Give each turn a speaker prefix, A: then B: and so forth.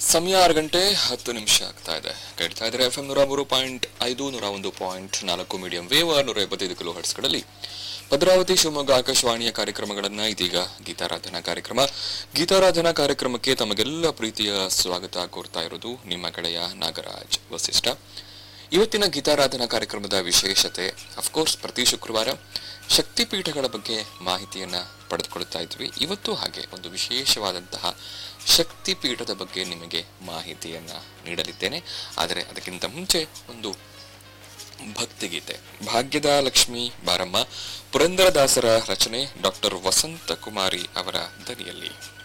A: ಸಮಯ ಆರು ಗಂಟೆ ಹತ್ತು ನಿಮಿಷ ಆಗ್ತಾ ಇದೆ ಕೇಳ್ತಾ ಇದ್ರೆ ಎಫ್ ಎಂ ನೂರ ಮೂರು ಪಾಯಿಂಟ್ ಐದು ನೂರ ಒಂದು ಪಾಯಿಂಟ್ ನಾಲ್ಕು ಮೀಡಿಯಂ ವೇವ್ ನೂರ ಎಪ್ಪತ್ತೈದು ಕಿಲೋ ಹರ್ಟ್ಸ್ಗಳಲ್ಲಿ ಭದ್ರಾವತಿ ಶಿವಮೊಗ್ಗ ಆಕಾಶವಾಣಿಯ ಕಾರ್ಯಕ್ರಮಗಳನ್ನ ಇದೀಗ ಗೀತಾರಾಧನಾ ಕಾರ್ಯಕ್ರಮ ಗೀತಾರಾಧನಾ ಕಾರ್ಯಕ್ರಮಕ್ಕೆ ತಮಗೆಲ್ಲ ಪ್ರೀತಿಯ ಸ್ವಾಗತ ಕೋರ್ತಾ ಇರೋದು ನಿಮ್ಮ ಗೆಳೆಯ ನಾಗರಾಜ್ ವಸಿಷ್ಠ ಇವತ್ತಿನ ಗೀತಾರಾಧನಾ ಕಾರ್ಯಕ್ರಮದ ವಿಶೇಷತೆ ಅಫ್ಕೋರ್ಸ್ ಪ್ರತಿ ಶುಕ್ರವಾರ ಶಕ್ತಿಪೀಠಗಳ ಬಗ್ಗೆ ಮಾಹಿತಿಯನ್ನ ಪಡೆದುಕೊಳ್ತಾ ಇದ್ವಿ ಇವತ್ತು ಹಾಗೆ ಒಂದು ವಿಶೇಷವಾದಂತಹ ಶಕ್ತಿಪೀಠದ ಬಗ್ಗೆ ನಿಮಗೆ ಮಾಹಿತಿಯನ್ನ ನೀಡಲಿದ್ದೇನೆ ಆದರೆ ಅದಕ್ಕಿಂತ ಮುಂಚೆ ಒಂದು ಭಕ್ತಿಗೀತೆ ಭಾಗ್ಯದ ಲಕ್ಷ್ಮಿ ಬಾರಮ್ಮ ಪುರಂದರದಾಸರ ರಚನೆ ಡಾಕ್ಟರ್ ವಸಂತ ಕುಮಾರಿ ಅವರ ದನಿಯಲ್ಲಿ